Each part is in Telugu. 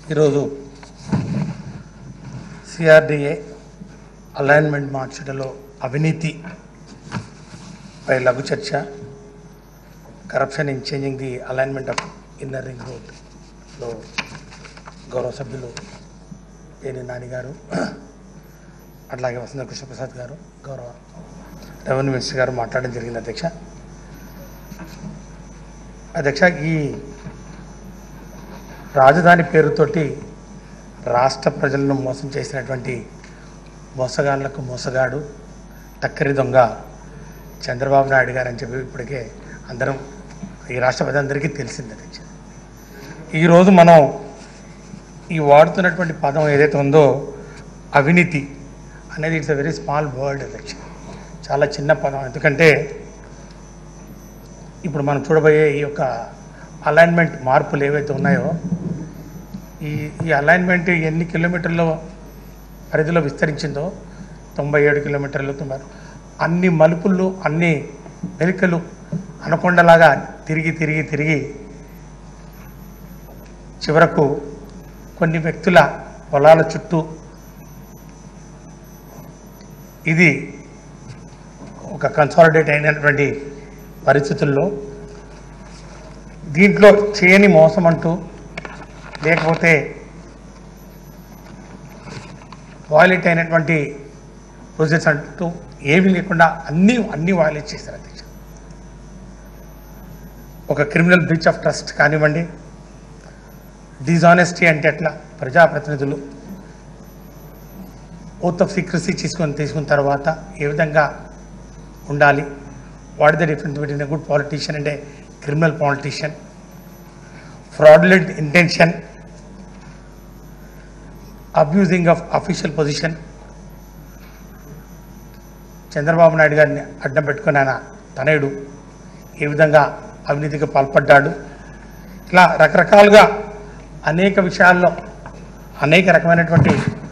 ఈరోజు సిఆర్డిఏ అలైన్మెంట్ మార్చడంలో అవినీతి పై లఘు చర్చ corruption in changing the alignment of inner ring రోడ్లో గౌరవ సభ్యులు పేని నాని గారు అట్లాగే వసంత కృష్ణప్రసాద్ గారు గౌరవ రెవెన్యూ మినిస్టర్ గారు మాట్లాడడం జరిగింది అధ్యక్ష అధ్యక్ష ఈ రాజధాని పేరుతోటి రాష్ట్ర ప్రజలను మోసం చేసినటువంటి మోసగాళ్లకు మోసగాడు టక్కరి దొంగ చంద్రబాబు నాయుడు గారు అని చెప్పి ఇప్పటికే అందరం ఈ రాష్ట్ర ప్రజలందరికీ తెలిసింది అధ్యక్ష ఈరోజు మనం ఈ వాడుతున్నటువంటి పదం ఏదైతే ఉందో అవినీతి అనేది it's a very small word అధ్యక్ష చాలా చిన్న పదం ఎందుకంటే ఇప్పుడు మనం చూడబోయే ఈ యొక్క అలైన్మెంట్ మార్పులు ఏవైతే ఉన్నాయో ఈ ఈ అలైన్మెంట్ ఎన్ని కిలోమీటర్ల పరిధిలో విస్తరించిందో తొంభై ఏడు కిలోమీటర్లు తొంభై అన్ని మలుపులు అన్ని మెలికలు అనకొండలాగా తిరిగి తిరిగి తిరిగి చివరకు కొన్ని వ్యక్తుల పొలాల చుట్టూ ఇది ఒక కన్సాలిడేట్ అయినటువంటి పరిస్థితుల్లో దీంట్లో చేయని మోసం అంటూ లేకపోతే వాయిలేట్ అయినటువంటి ప్రొసెస్ అంటూ ఏమీ లేకుండా అన్నీ అన్నీ వాయిలేట్ చేశారు అధ్యక్ష ఒక క్రిమినల్ బ్రీచ్ ఆఫ్ ట్రస్ట్ కానివ్వండి డిజానెస్టీ అంటే ఎట్లా ప్రజాప్రతినిధులు ఓత్ ఆఫ్ సీక్రసీ తీసుకొని తీసుకున్న తర్వాత ఏ విధంగా ఉండాలి what is the difference between a good politician and a criminal politician fraudulent intention abusing of official position Chandrababu Naidu గారిని అడ్డం పెట్టుకుని ఆయన తనయుడు ఏ విధంగా అవినీతికి పాల్పడ్డాడు ఇలా రకరకాలుగా అనేక విషయాల్లో అనేక రకమైనటువంటి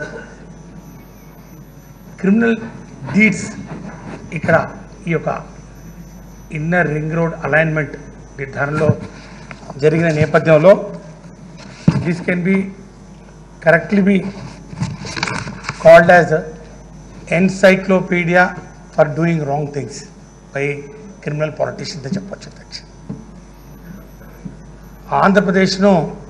క్రిమినల్ డీడ్స్ ఇక్కడ ఈ యొక్క ఇన్నర్ రింగ్ రోడ్ అలైన్మెంట్ నిర్ధారణలో జరిగిన నేపథ్యంలో this can be correctly be called as encyclopedia for doing wrong things by criminal politicians అని చెప్పొచ్చు అధ్యక్ష ఆంధ్రప్రదేశ్ను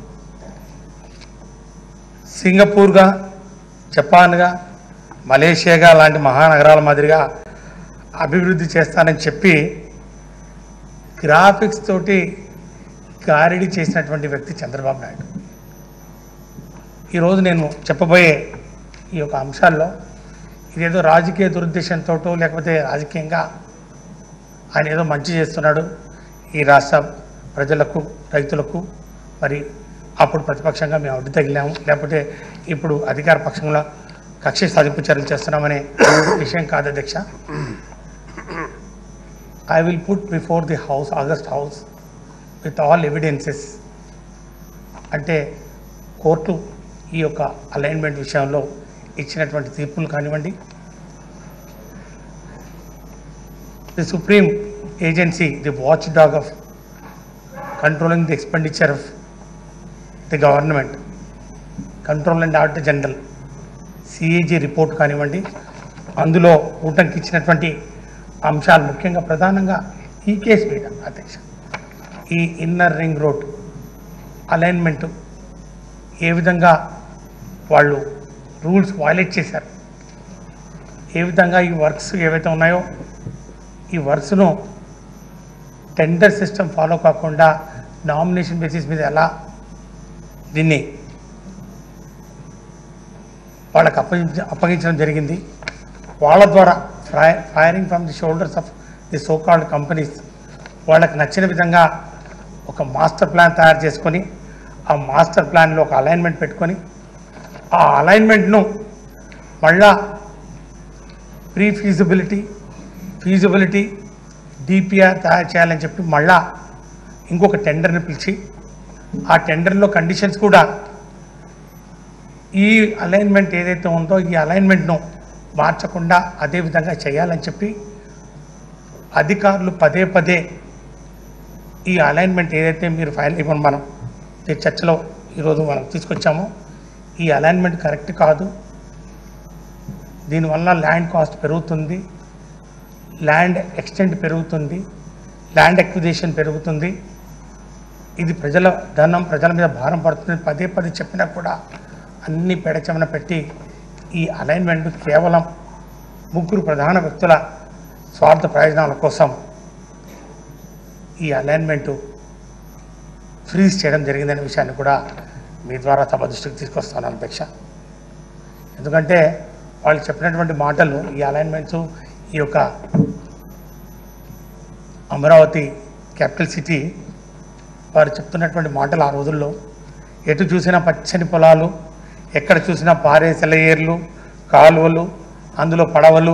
సింగపూర్గా జపాన్గా మలేషియాగా లాంటి మహానగరాల మాదిరిగా అభివృద్ధి చేస్తానని చెప్పి గ్రాఫిక్స్ తోటి గారిడి చేసినటువంటి వ్యక్తి చంద్రబాబు నాయుడు ఈరోజు నేను చెప్పబోయే ఈ యొక్క అంశాల్లో ఇదేదో రాజకీయ దురుద్దేశంతో లేకపోతే రాజకీయంగా ఆయన ఏదో మంచి చేస్తున్నాడు ఈ రాష్ట్ర ప్రజలకు రైతులకు మరి అప్పుడు ప్రతిపక్షంగా మేము అడ్డు తగిలాము లేకపోతే ఇప్పుడు అధికార పక్షంలో కక్ష సాధింపు చర్యలు చేస్తున్నామనే విషయం కాదు అధ్యక్ష I will put before the house August house with all evidences అంటే కోర్టు ఈ యొక్క అలైన్మెంట్ విషయంలో ఇచ్చినటువంటి తీర్పులు కానివ్వండి the supreme agency the watch dog of controlling the expenditure of the government control and auditor general CAG report కానివ్వండి అందులో కూటమికి ఇచ్చినటువంటి అంశాలు ముఖ్యంగా ప్రధానంగా ఈ కేసు మీద అధ్యక్ష ఈ ఇన్నర్ రింగ్ రోడ్ అలైన్మెంట్ ఏ విధంగా వాళ్ళు రూల్స్ వైలేట్ చేశారు ఏ విధంగా ఈ వర్క్స్ ఏవైతే ఉన్నాయో ఈ వర్క్స్ను టెండర్ సిస్టమ్ ఫాలో కాకుండా నామినేషన్ బేసిస్ మీద ఎలా దీన్ని వాళ్ళకి అప్పగించ అప్పగించడం జరిగింది వాళ్ళ ద్వారా fry firing from the shoulders of the so called companies వాళ్ళకి నచ్చిన విధంగా ఒక మాస్టర్ ప్లాన్ తయారు చేసుకొని ఆ మాస్టర్ ప్లాన్లో ఒక అలైన్మెంట్ పెట్టుకొని ఆ అలైన్మెంట్ను మళ్ళా ప్రీ ఫీజిబిలిటీ ఫీజిబిలిటీ డిపిఆర్ తయారు చేయాలని చెప్పి మళ్ళా ఇంకొక టెండర్ని పిలిచి ఆ టెండర్లో కండిషన్స్ కూడా ఈ అలైన్మెంట్ ఏదైతే ఉందో ఈ అలైన్మెంట్ను మార్చకుండా అదే విధంగా చేయాలని చెప్పి అధికారులు పదే పదే ఈ అలైన్మెంట్ ఏదైతే మీరు ఫైల్ ఇప్పుడు మనం ఈ చర్చలో ఈరోజు మనం తీసుకొచ్చాము ఈ అలైన్మెంట్ కరెక్ట్ కాదు దీనివల్ల ల్యాండ్ కాస్ట్ పెరుగుతుంది ల్యాండ్ ఎక్స్టెంట్ పెరుగుతుంది ల్యాండ్ ఎక్విజేషన్ పెరుగుతుంది ఇది ప్రజల ధనం ప్రజల మీద భారం పడుతుంది పదే పదే చెప్పినా కూడా అన్ని పెడచెమన పెట్టి ఈ అలైన్మెంట్ కేవలం ముగ్గురు ప్రధాన వ్యక్తుల స్వార్థ ప్రయోజనాల కోసం ఈ అలైన్మెంటు ఫ్రీజ్ చేయడం జరిగిందనే విషయాన్ని కూడా మీ ద్వారా సభ దృష్టికి తీసుకొస్తాను అధ్యక్ష ఎందుకంటే వాళ్ళు చెప్పినటువంటి మాటలు ఈ అలైన్మెంట్స్ ఈ యొక్క అమరావతి క్యాపిటల్ సిటీ వారు చెప్తున్నటువంటి మాటలు ఆ రోజుల్లో ఎటు చూసినా పచ్చని పొలాలు ఎక్కడ చూసినా పారే సెలయేర్లు కాలువలు అందులో పడవలు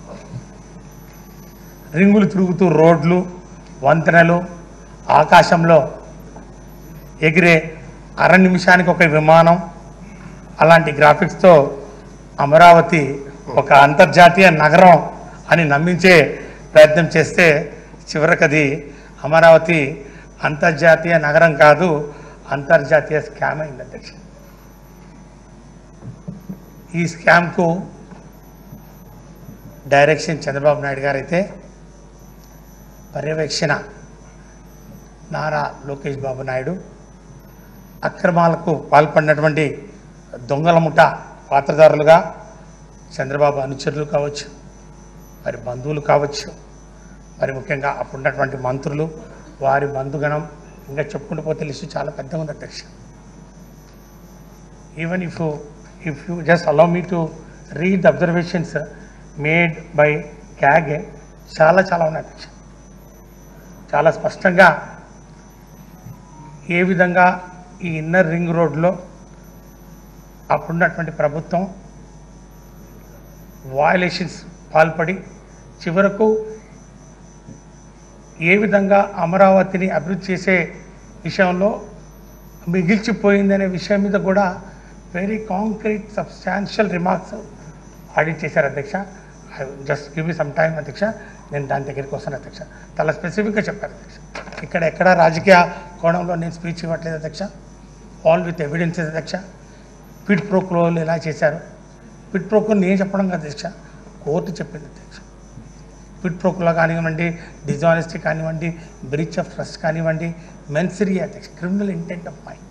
రింగులు తిరుగుతూ రోడ్లు వంతెనలు ఆకాశంలో ఎగిరే అర నిమిషానికి ఒక విమానం అలాంటి గ్రాఫిక్స్తో అమరావతి ఒక అంతర్జాతీయ నగరం అని నమ్మించే ప్రయత్నం చేస్తే చివరికి అది అమరావతి అంతర్జాతీయ నగరం కాదు అంతర్జాతీయ స్కామ్ అయింది అధ్యక్ష ఈ స్కామ్కు డైరెక్షన్ చంద్రబాబు నాయుడు గారు అయితే పర్యవేక్షణ నారా లోకేష్ బాబు నాయుడు అక్రమాలకు పాల్పడినటువంటి దొంగల ముఠ పాత్రదారులుగా చంద్రబాబు అనుచరులు కావచ్చు మరి బంధువులు కావచ్చు మరి ముఖ్యంగా అప్పుడున్నటువంటి మంత్రులు వారి బంధుగణం ఇంకా చెప్పుకుంటూ పోతే లిస్టు చాలా పెద్దగా ఉంది అధ్యక్ష even if if you just allow me to read the observations made by CAG చాలా చాలా ఉన్నాయి అధ్యక్ష చాలా స్పష్టంగా ఏ విధంగా ఈ ఇన్నర్ రింగ్ రోడ్లో అప్పుడున్నటువంటి ప్రభుత్వం వయలేషన్స్ పాల్పడి చివరకు ఏ విధంగా అమరావతిని అభివృద్ధి చేసే విషయంలో మిగిల్చిపోయిందనే విషయం మీద కూడా very concrete substantial remarks audit చేశారు అధ్యక్ష just give me some time అధ్యక్ష నేను దాని దగ్గరికి వస్తాను అధ్యక్ష చాలా స్పెసిఫిక్గా చెప్పారు అధ్యక్ష ఇక్కడ ఎక్కడ రాజకీయ కోణంలో నేను స్పీచ్ ఇవ్వట్లేదు అధ్యక్ష ఆల్ విత్ ఎవిడెన్సెస్ అధ్యక్ష పిట్ ప్రోక్లోలు ఎలా చేశారు పిట్ ప్రోక్లో నేను చెప్పడం కాదు అధ్యక్ష కోర్టు చెప్పింది అధ్యక్ష పిట్ ప్రోక్లో కానివ్వండి డిజానెస్టీ కానివ్వండి బ్రీచ్ ఆఫ్ ట్రస్ట్ కానివ్వండి మెన్సరీ అధ్యక్ష క్రిమినల్ ఇంటెంట్ ఆఫ్ మైండ్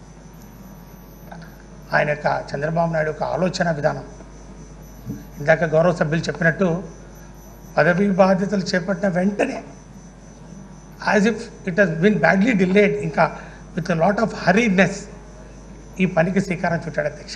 ఆయన యొక్క చంద్రబాబు నాయుడు యొక్క ఆలోచన విధానం ఇందాక గౌరవ సభ్యులు చెప్పినట్టు పదవి బాధ్యతలు చేపట్టిన వెంటనే as if it has been badly delayed ఇంకా విత్ లాట్ ఆఫ్ హరీనెస్ ఈ పనికి శ్రీకారం చుట్టాడు అధ్యక్ష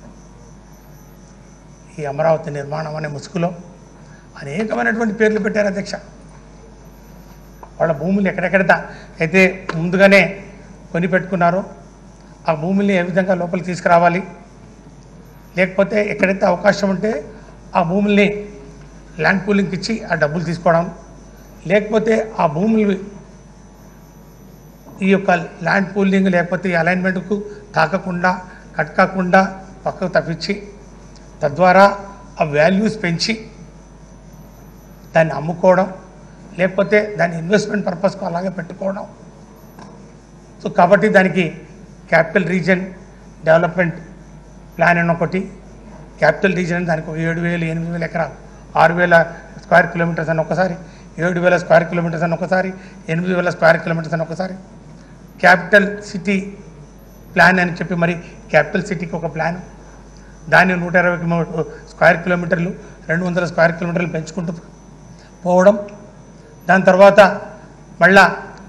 ఈ అమరావతి నిర్మాణం అనే ముసుగులో అనేకమైనటువంటి పేర్లు పెట్టారు అధ్యక్ష వాళ్ళ భూములు ఎక్కడెక్కడ దా- అయితే ముందుగానే కొని పెట్టుకున్నారో ఆ భూముల్ని ఏ విధంగా లోపలికి తీసుకురావాలి లేకపోతే ఎక్కడైతే అవకాశం ఉంటే ఆ భూముల్ని ల్యాండ్ పూలింగ్కి ఇచ్చి ఆ డబ్బులు తీసుకోవడం లేకపోతే ఆ భూములు ఈ యొక్క ల్యాండ్ పూలింగ్ లేకపోతే ఈ అలైన్మెంట్కు తాకకుండా కట్టకుండా పక్కకు తప్పించి తద్వారా ఆ వాల్యూస్ పెంచి దాన్ని అమ్ముకోవడం లేకపోతే దాన్ని ఇన్వెస్ట్మెంట్ పర్పస్కు అలాగే పెట్టుకోవడం సో కాబట్టి దానికి క్యాపిటల్ రీజన్ డెవలప్మెంట్ ప్లాన్ అని ఒకటి క్యాపిటల్ రీజన్ అని దానికి ఒక ఏడు వేలు ఎనిమిది వేల ఎకరాలు ఆరు వేల స్క్వేర్ కిలోమీటర్స్ అని ఒకసారి ఏడు వేల స్క్వేర్ కిలోమీటర్స్ అని ఒకసారి ఎనిమిది వేల స్క్వేర్ కిలోమీటర్స్ అని ఒకసారి క్యాపిటల్ సిటీ ప్లాన్ అని చెప్పి మరి క్యాపిటల్ సిటీకి ఒక ప్లాన్ దాన్ని నూట ఇరవై కిలో- స్క్వేర్ కిలోమీటర్లు రెండు వందల స్క్వేర్ కిలోమీటర్లు పెంచుకుంటూ పోవడం దాని తర్వాత మళ్ళా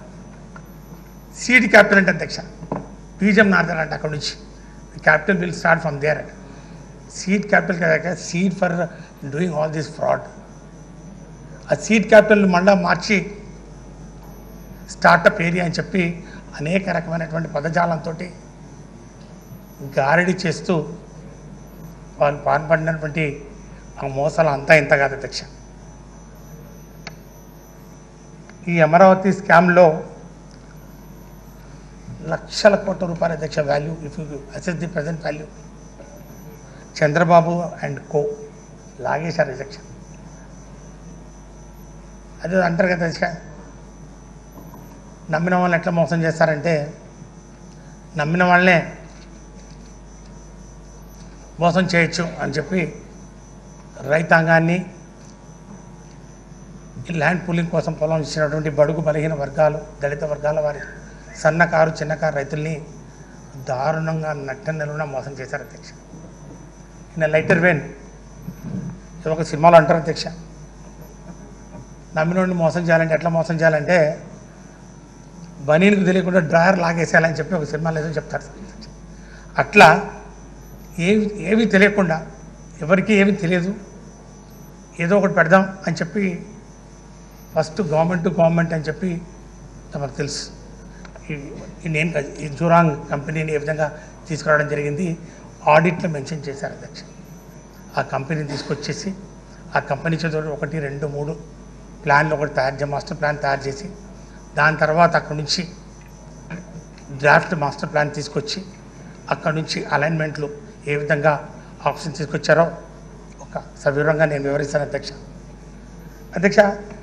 సీడ్ క్యాపిటల్ అంటే అధ్యక్ష బీజం నాటారంట అక్కడ నుంచి capital will start from there అంట సీడ్ క్యాపిటల్ కదా seed for doing all this fraud ఆ సీడ్ క్యాపిటల్ మళ్ళా మార్చి స్టార్టప్ ఏరియా అని చెప్పి అనేక రకమైనటువంటి పదజాలంతో గారడి చేస్తూ వాళ్ళు పాల్పడినటువంటి ఆ మోసాలు అంతా ఇంత కాదు అధ్యక్ష ఈ అమరావతి స్కామ్లో లక్షల కోట్ల రూపాయల అధ్యక్ష value if you assess the present value Chandrababu and co లాగేశారు అధ్యక్ష అదే అంటారు కదా అధ్యక్ష నమ్మిన వాళ్ళని ఎట్లా మోసం చేస్తారంటే నమ్మిన వాళ్ళనే మోసం చేయొచ్చు అని చెప్పి రైతాంగాన్ని ఈ ల్యాండ్ పూలింగ్ కోసం పొలం ఇచ్చినటువంటి బడుగు బలహీన వర్గాలు దళిత వర్గాల వారి సన్నకారు చిన్నకారు రైతుల్ని దారుణంగా నట్ట నిలువున మోసం చేశారు అధ్యక్ష ఇన్ లైటర్ వెన్ ఇది ఒక సినిమాలో అంటారు అధ్యక్ష నమ్మినోడిని మోసం చేయాలంటే ఎట్లా మోసం చేయాలంటే బనీనికి తెలియకుండా డ్రాయర్ లాగేసేయాలని చెప్పి ఒక సినిమాలో ఏదో చెప్తారు అట్లా ఏవి ఏమీ తెలియకుండా ఎవరికి ఏమీ తెలియదు ఏదో ఒకటి పెడదాం అని చెప్పి ఫస్ట్ గవర్నమెంట్ టు గవర్నమెంట్ అని చెప్పి తమకు తెలుసు ఈ- ఈ నేను కాదు, ఈ జూరాంగ్ కంపెనీని ఏ విధంగా తీసుకురావడం జరిగింది ఆడిట్లో మెన్షన్ చేశారు అధ్యక్ష ఆ కంపెనీని తీసుకొచ్చేసి ఆ కంపెనీ చేత ఒకటి రెండు మూడు ప్లాన్లు ఒకటి తయారు చే మాస్టర్ ప్లాన్ తయారు చేసి దాని తర్వాత అక్కడ నుంచి డ్రాఫ్ట్ మాస్టర్ ప్లాన్ తీసుకొచ్చి అక్కడ నుంచి అలైన్మెంట్లు ఏ విధంగా ఆప్షన్ తీసుకొచ్చారో ఒక సవివరంగా నేను వివరిస్తాను అధ్యక్ష అధ్యక్ష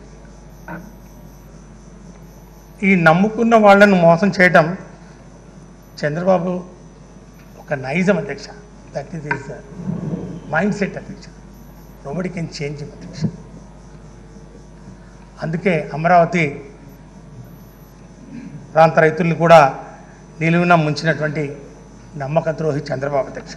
ఈ నమ్ముకున్న వాళ్ళను మోసం చేయటం చంద్రబాబు ఒక నైజం అధ్యక్ష that is is mindset అధ్యక్ష నోబడి కెన్ చేంజ్ అధ్యక్ష అందుకే అమరావతి ప్రాంత రైతుల్ని కూడా నిలువున ముంచినటువంటి నమ్మక ద్రోహి చంద్రబాబు అధ్యక్ష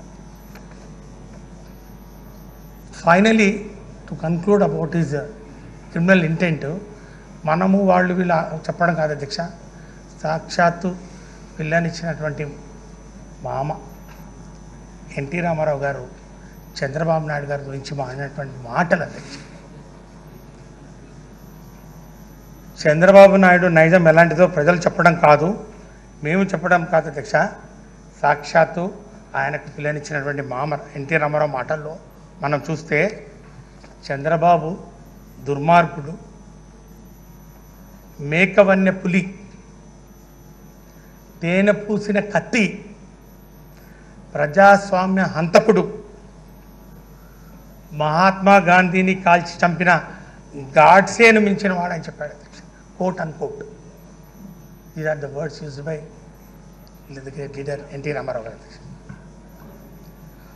finally to conclude about is criminal intent మనము వాళ్ళు వీళ్ళు చెప్పడం కాదు అధ్యక్ష సాక్షాత్తు పిల్లనిచ్చినటువంటి మామ ఎన్టీ రామారావు గారు చంద్రబాబు నాయుడు గారి గురించి మాడినటువంటి మాటలు అధ్యక్ష చంద్రబాబు నాయుడు నైజం ఎలాంటిదో ప్రజలు చెప్పడం కాదు మేము చెప్పడం కాదు అధ్యక్ష సాక్షాత్తు ఆయనకు పిల్లనిచ్చినటువంటి మామ ఎన్టీ రామారావు మాటల్లో మనం చూస్తే చంద్రబాబు దుర్మార్గుడు మేకవన్య పులి తేనె పూసిన కత్తి ప్రజాస్వామ్య హంతకుడు మహాత్మా గాంధీని కాల్చి చంపిన గాడ్సేను మించిన వాడని చెప్పాడు అధ్యక్ష quote unquote these are the words used by the great leader NT Rama Rao గారు అధ్యక్ష